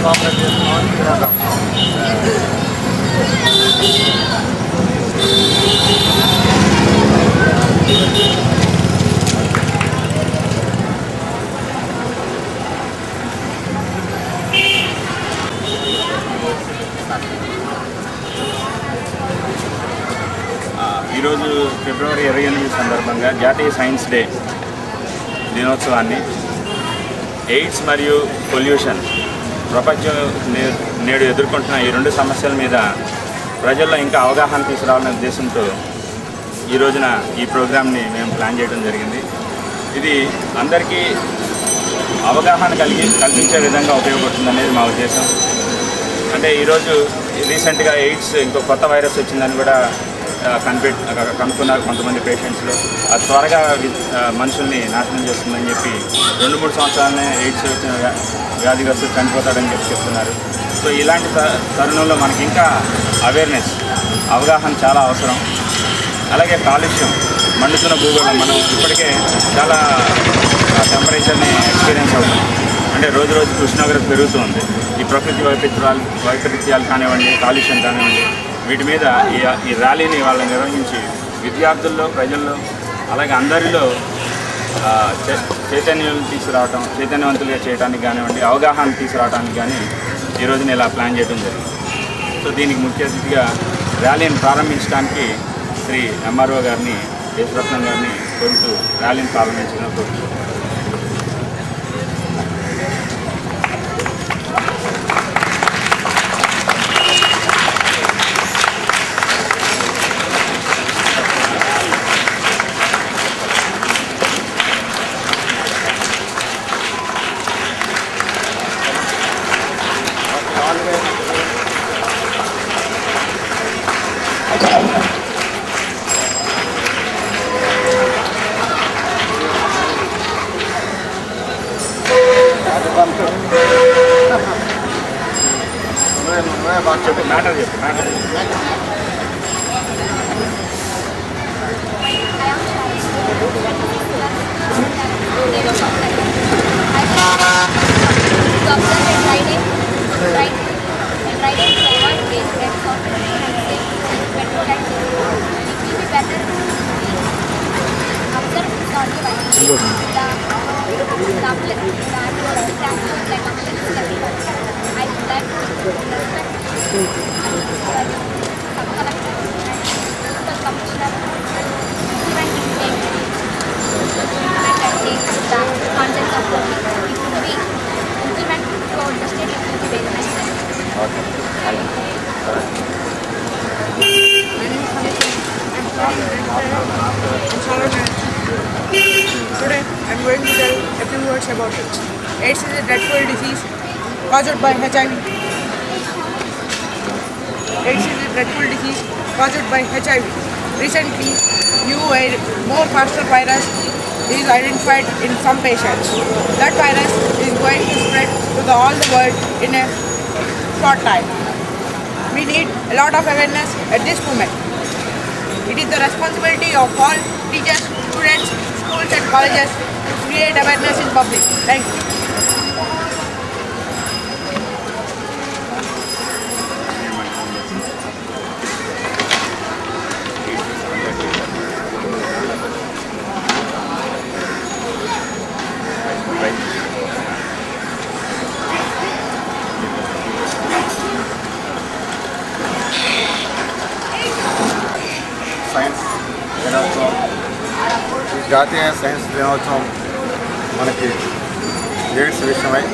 Cooperate చేస్తున్నామని తెలియదు ఆ, ఈరోజు ఫిబ్రవరి ఇరవై ఎనిమిది సందర్భంగా జాతీయ సైన్స్ డే దినోత్సవాన్ని ఎయిడ్స్ మరియు పొల్యూషన్ ప్రపంచం నే- నేడు ఎదుర్కొంటున్న ఈ రెండు సమస్యల మీద ప్రజల్లో ఇంకా అవగాహన తీసుకురావాలనే ఉద్దేశంతో ఈ రోజున ఈ ప్రోగ్రామ్ని మేము ప్లాన్ చేయడం జరిగింది ఇది అందరికీ అవగాహన కలిగి కల్పించే విధంగా ఉపయోగపడుతుంది అనేది మా ఉద్దేశం అంటే ఈరోజు రీసెంట్గా ఎయిడ్స్ ఇంకో కొత్త వైరస్ వచ్చిందని కూడా ఆ, కనిపె ఆ, కనుక్కున్నారు కొంతమంది పేషెంట్స్లో అది త్వరగా వి- ఆ, మనుషుల్ని నాశనం చేస్తుందని చెప్పి రెండు మూడు సంవత్సరాలనే ఎయిడ్స్ వచ్చిన వ్యా- వ్యాధిగ్రస్తులు చనిపోతాడని చెప్పి చెప్తున్నారు సో ఇలాంటి త- తరుణంలో మనకి ఇంకా అవేర్నెస్ అవగాహన చాలా అవసరం అలాగే కాలుష్యం మండుతున్న భూగోళం మనం ఇప్పటికే చాలా టెంపరేచర్ని ఎక్స్పీరియన్స్ అవుతున్నాం అంటే రోజు రోజు ఉష్ణోగ్రత పెరుగుతుంది ఈ ప్రకృతి వైపరీత్యాలు వైపరీత్యాలు కానివ్వండి కాలుష్యం కానివ్వండి వీటి మీద ఈ ఈ ర్యాలీని వాళ్ళు నిర్వహించి విద్యార్థుల్లో ప్రజల్లో అలాగే అందరిలో ఆ, చై- చైతన్యం తీసుకురావటం చైతన్యవంతులుగా చేయడానికి కానివ్వండి అవగాహన తీసుకురావడానికి కానీ ఈ రోజున ఇలా ప్లాన్ చేయడం జరిగింది సో దీనికి ముఖ్య అతిథిగా ర్యాలీని ప్రారంభించడానికి శ్రీ ఎంఆర్ఓ గారిని దేశరత్నం గారిని కోరుతూ ర్యాలీని ప్రారంభించడం కోరుతున్నాను చెప్పు మ్యాటర్ చెప్పు matter Today, I'm going to tell a few words about it. AIDS is a dreadful disease caused by HIV. AIDS is a dreadful disease caused by HIV. Recently, new vi- more faster virus is identified in some patients. That virus is going to spread to the, all the world in a short time. We need a lot of awareness at this moment. It is the responsibility of all teachers, students, schools and colleges to create awareness in public. Thank you. Science దినోత్సవం ఈ జాతీయ science దినోత్సవం మనకి AIDS విషయమై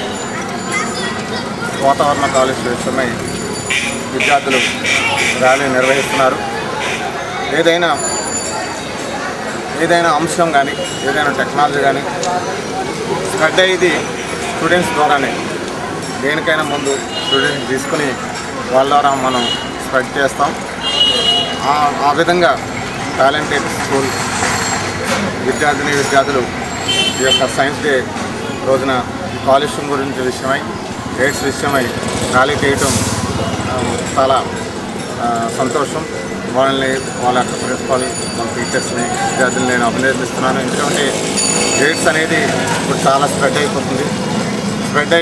వాతావరణ కాలుష్య విషయమై విద్యార్థులు ర్యాలీ నిర్వహిస్తున్నారు ఏదైనా ఏదైనా అంశం కానీ ఏదైనా టెక్నాలజీ కానీ స్ప్రెడ్ అయ్యేది స్టూడెంట్స్ ద్వారానే దేనికైనా ముందు స్టూడెంట్స్ తీసుకుని వాళ్ళ ద్వారా మనం స్ప్రెడ్ చేస్తాం ఆ- ఆ విధంగా టాలెంటెడ్ స్కూల్ విద్యార్థిని విద్యార్థులు ఈ యొక్క సైన్స్ డే రోజున ఈ కాలుష్యం గురించి విషయమై ఎయిడ్స్ విషయమై ర్యాలీ చేయటం ఆ, చాలా ఆ, సంతోషం వాళ్ళని వాళ్ళ యొక్క ప్రిన్సిపాల్ వాళ్ళ టీచర్స్ని విద్యార్థులను నేను అభినందిస్తున్నాను ఎందుకంటే ఎయిడ్స్ అనేది ఇప్పుడు చాలా స్ప్రెడ్ అయిపోతుంది స్ప్రెడ్ అయి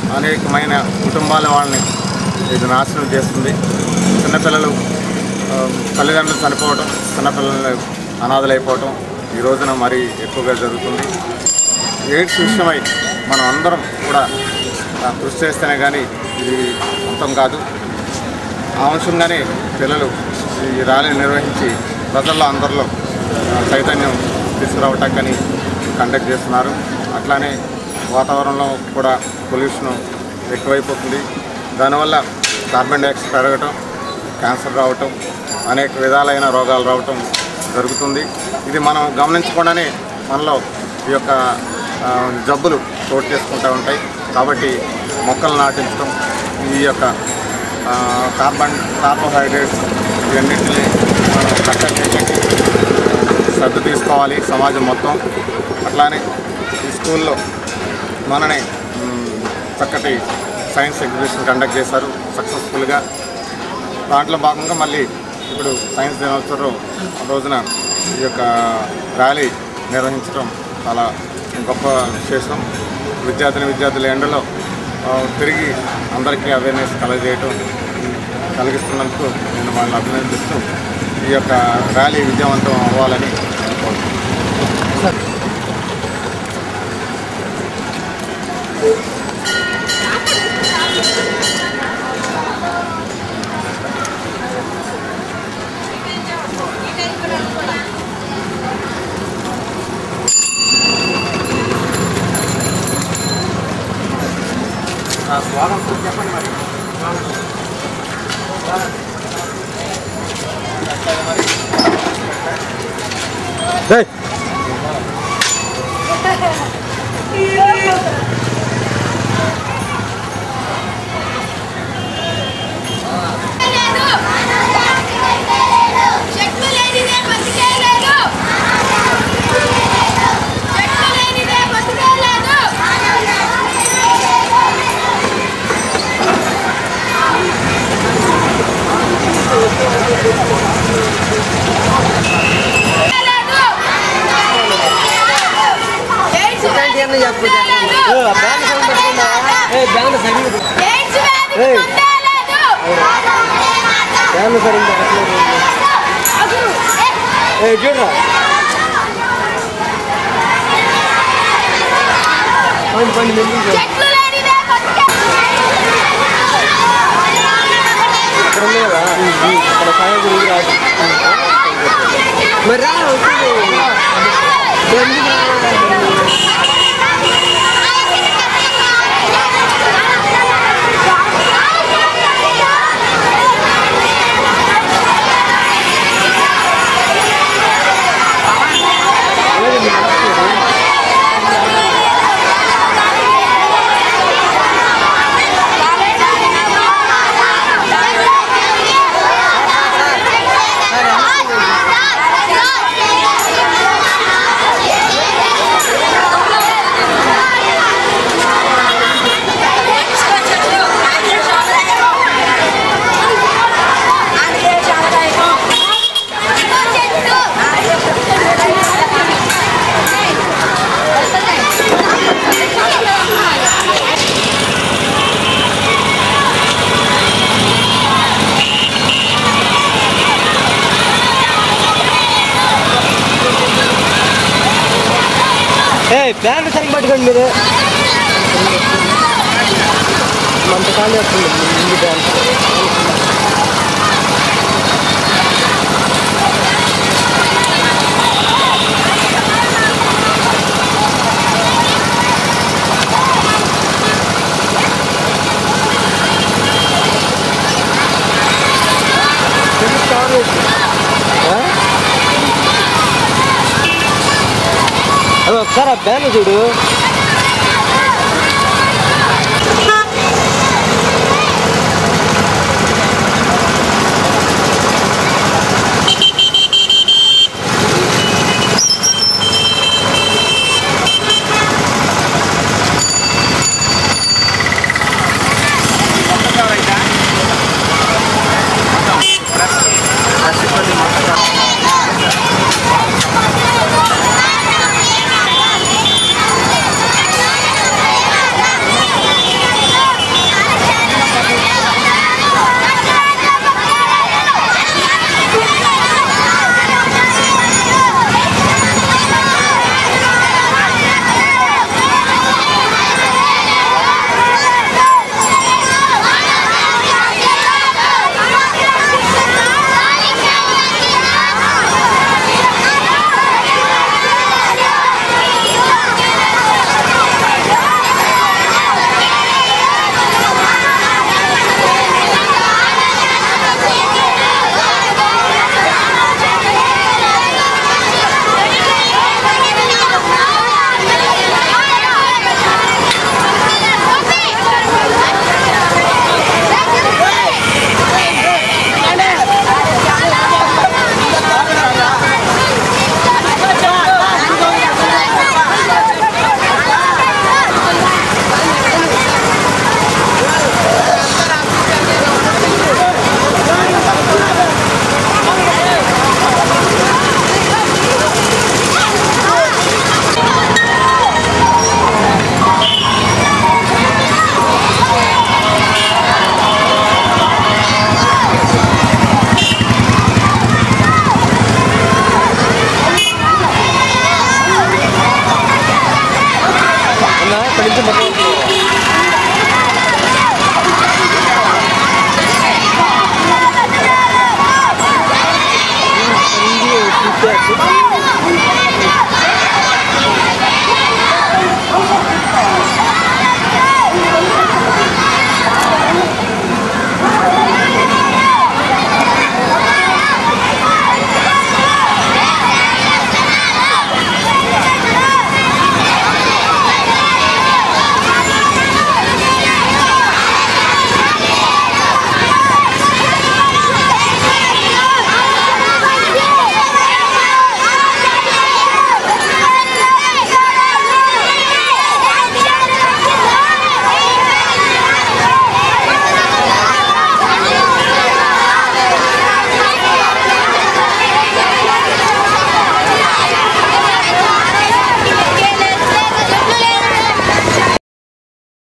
అనేకమైన కుటుంబాల వాళ్ళని ఇది నాశనం చేస్తుంది చిన్నపిల్లలు ఆ, తల్లిదండ్రులు చనిపోవడం చిన్నపిల్లలు అనాథలైపోవటం ఈ రోజున మరీ ఎక్కువగా జరుగుతుంది ఎయిడ్స్ విషయమై మనం అందరం కూడా ఆ, కృషి చేస్తేనే కానీ ఇది అంతం కాదు ఆ అంశంగానే పిల్లలు ఈ ర్యాలీ నిర్వహించి ప్రజల్లో అందరిలో ఆ, చైతన్యం తీసుకురావటానికి కండక్ట్ చేస్తున్నారు అట్లానే వాతావరణంలో కూడా పొల్యూషన్ ఎక్కువైపోతుంది దానివల్ల కార్బన్ డైఆక్సైడ్ పెరగటం క్యాన్సర్ రావటం అనేక విధాలైన రోగాలు రావటం జరుగుతుంది ఇది మనం గమనించకుండానే మనలో ఈ యొక్క ఆ, జబ్బులు చోటు చేసుకుంటూ ఉంటాయి కాబట్టి మొక్కలు నాటించడం ఈ యొక్క ఆ, కార్బన్ కార్బోహైడ్రేట్స్ ఇవన్నింటినీ మనం కట్టడి చేయడానికి శ్రద్ధ తీసుకోవాలి సమాజం మొత్తం అట్లానే ఈ స్కూల్లో మననే మ్, చక్కటి సైన్స్ ఎగ్జిబిషన్ కండక్ట్ చేశారు సక్సెస్ఫుల్గా దాంట్లో భాగంగా మళ్ళీ ఇప్పుడు సైన్స్ దినోత్సవం రోజున ఈ యొక్క ర్యాలీ నిర్వహించడం చాలా గొప్ప విశేషం విద్యార్థిని విద్యార్థుల ఎండలో ఆ, తిరిగి అందరికీ అవేర్నెస్ కలగజేయటం కలిగిస్తున్నందుకు నేను వాళ్ళని అభినందిస్తూ ఈ యొక్క ర్యాలీ విజయవంతం అవ్వాలని కోరుతున్నాను చెట్లు లేనిదే బతికే లేదు చెట్లు లేనిదే బతికే లేదు ఎయిడ్స్ వ్యాధి ముందే లేదు. ఎయిడ్స్ వ్యాధి ముందే లేదు. అసలు, ఏ, చెట్లు లేనిదే బతికే ఏ ప్యాన్ సరిగ్గా పట్టుకోండి మీరు మంత ఖాళీ వస్తుంది ముందు ప్యాన్ అది ఒకసారి ఆ బ్యాన్ చూడు